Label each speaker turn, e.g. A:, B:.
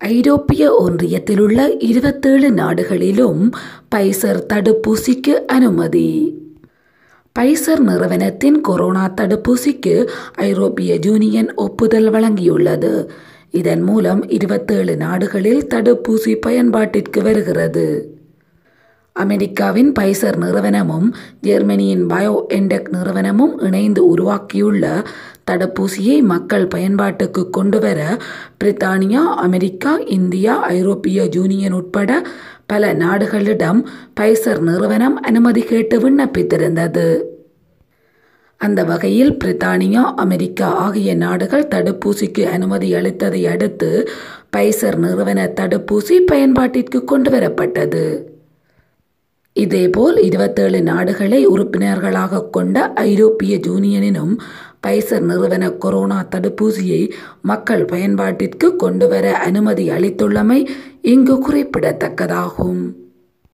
A: ஐரோப்பிய ஒன்றியத்திலுள்ள இருபத்தேழு நாடுகளிலும் பைசர் தடுப்பூசிக்கு அனுமதி பைசர் நிறுவனத்தின் கொரோனா தடுப்பூசிக்கு ஐரோப்பிய யூனியன் ஒப்புதல் வழங்கியுள்ளது இதன் மூலம் இருபத்தேழு நாடுகளில் தடுப்பூசி பயன்பாட்டிற்கு வருகிறது அமெரிக்காவின் பைசர் நிறுவனமும் ஜெர்மனியின் பயோ என்டெக் நிறுவனமும் இணைந்து உருவாக்கியுள்ள தடுப்பூசியை மக்கள் பயன்பாட்டுக்கு கொண்டுவர பிரித்தானியா அமெரிக்கா இந்தியா ஐரோப்பிய யூனியன் உட்பட பல நாடுகளிடம் பைசர் நிறுவனம் அனுமதி கேட்டு விண்ணப்பித்திருந்தது அந்த வகையில் பிரித்தானியா அமெரிக்கா ஆகிய நாடுகள் தடுப்பூசிக்கு அனுமதி அளித்ததை அடுத்து பைசர் நிறுவன தடுப்பூசி பயன்பாட்டிற்கு கொண்டு வரப்பட்டது இதேபோல் இருபத்தேழு நாடுகளை உறுப்பினர்களாக கொண்ட ஐரோப்பிய யூனியனினும் பைசர் நிறுவன கொரோனா தடுப்பூசியை மக்கள் பயன்பாட்டிற்கு கொண்டுவர அனுமதி அளித்துள்ளமை இங்கு குறிப்பிடத்தக்கதாகும்